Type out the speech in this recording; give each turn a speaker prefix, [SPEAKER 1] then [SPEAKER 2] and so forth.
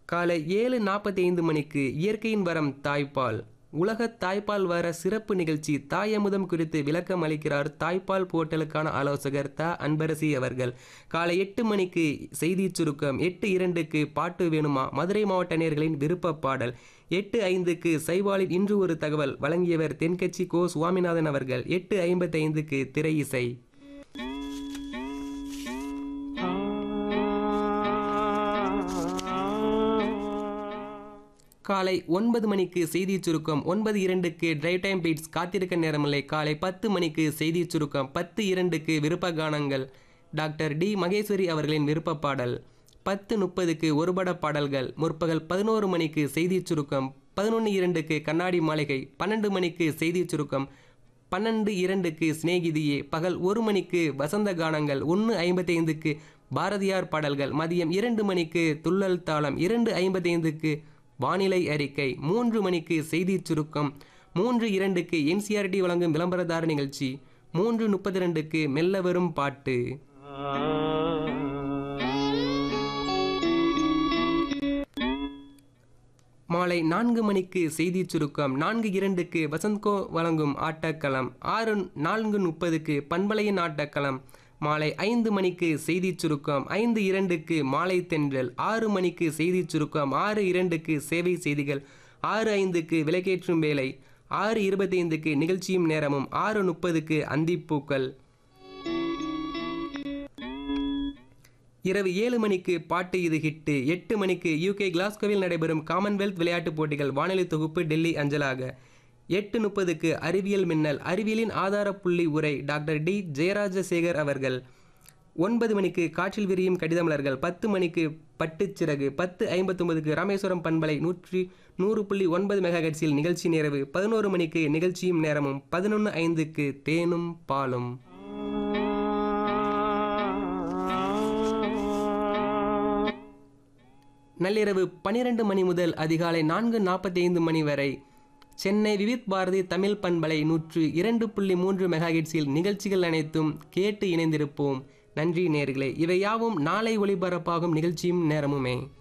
[SPEAKER 1] காலை ஏழு நாற்பத்தி ஐந்து மணிக்கு இயற்கையின் வரம் தாய்ப்பால் உலக தாய்ப்பால் வார சிறப்பு நிகழ்ச்சி தாயமுதம் குறித்து விளக்கம் அளிக்கிறார் தாய்ப்பால் போர்ட்டலுக்கான ஆலோசகர் த அன்பரசி அவர்கள் காலை எட்டு மணிக்கு செய்தி சுருக்கம் எட்டு இரண்டுக்கு பாட்டு வேணுமா மதுரை மாவட்ட நேயர்களின் விருப்ப பாடல் எட்டு ஐந்துக்கு சைவாலின் இன்று ஒரு தகவல் வழங்கியவர் தென்கட்சி கோ சுவாமிநாதன் அவர்கள் எட்டு ஐம்பத்தி ஐந்துக்கு திரை இசை காலை ஒன்பது மணிக்கு செய்தி சுருக்கம் ஒன்பது இரண்டுக்கு டிரைவ் டைம் பீட்ஸ் காத்திருக்க நேரமில்லை காலை பத்து மணிக்கு செய்தி சுருக்கம் பத்து இரண்டுக்கு விருப்ப கானங்கள் டாக்டர் டி மகேஸ்வரி அவர்களின் விருப்ப பாடல் பத்து முப்பதுக்கு ஒருபட பாடல்கள் முற்பகல் பதினோரு மணிக்கு செய்தி சுருக்கம் பதினொன்று இரண்டுக்கு கண்ணாடி மாளிகை பன்னெண்டு மணிக்கு செய்தி சுருக்கம் பன்னெண்டு இரண்டுக்கு சிநேகிதியே பகல் ஒரு மணிக்கு வசந்த கானங்கள் ஒன்று ஐம்பத்தி ஐந்துக்கு பாரதியார் பாடல்கள் மதியம் இரண்டு மணிக்கு துள்ளல் தாளம் இரண்டு ஐம்பத்தி ஐந்துக்கு வானிலை அறிக்கை மூன்று மணிக்கு செய்தி சுருக்கம் மூன்று இரண்டுக்கு என்சிஆர்டி வழங்கும் விளம்பரதார நிகழ்ச்சி மூன்று முப்பத்தி ரெண்டுக்கு மெல்ல வரும் பாட்டு மாலை நான்கு மணிக்கு செய்தி சுருக்கம் நான்கு இரண்டுக்கு வசந்த்கோ வழங்கும் ஆட்டக்களம் ஆறு நான்கு முப்பதுக்கு பண்பலையின் ஆட்டக்களம் மாலை ஐந்து மணிக்கு செய்தி சுருக்கம் ஐந்து இரண்டுக்கு மாலை தென்றல் ஆறு மணிக்கு செய்தி சுருக்கம் ஆறு இரண்டுக்கு சேவை செய்திகள் ஆறு ஐந்துக்கு விலக்கேற்றும் வேலை ஆறு இருபத்தைந்துக்கு நிகழ்ச்சியும் நேரமும் ஆறு முப்பதுக்கு அந்திப்பூக்கள் இரவு ஏழு மணிக்கு பாட்டு இது ஹிட்டு எட்டு மணிக்கு யூகே கிளாஸ்கோவில் நடைபெறும் காமன்வெல்த் விளையாட்டுப் போட்டிகள் வானொலி தொகுப்பு டெல்லி அஞ்சலாக எட்டு முப்பதுக்கு அறிவியல் மின்னல் அறிவியலின் ஆதார புள்ளி உரை டாக்டர் டி ஜெயராஜசேகர் அவர்கள் ஒன்பது மணிக்கு காற்றில் விரியும் கடிதமலர்கள் பத்து மணிக்கு பட்டுச்சிறகு பத்து ஐம்பத்தொன்பதுக்கு ராமேஸ்வரம் பண்பலை நூற்றி நூறு புள்ளி ஒன்பது மெகாஹெட்ஸில் நிகழ்ச்சி நேரவு பதினோரு மணிக்கு நிகழ்ச்சியும் நேரமும் பதினொன்று ஐந்துக்கு தேனும் பாலும் நள்ளிரவு பனிரெண்டு மணி முதல் அதிகாலை நான்கு நாற்பத்தி ஐந்து மணி வரை சென்னை விவித் பாரதி தமிழ் பண்பலை நூற்று இரண்டு புள்ளி மூன்று மெகாஹெட்ஸில் நிகழ்ச்சிகள் அனைத்தும் கேட்டு இணைந்திருப்போம் நன்றி நேர்களே இவை யாவும் நாளை ஒளிபரப்பாகும் நிகழ்ச்சியும் நேரமுமே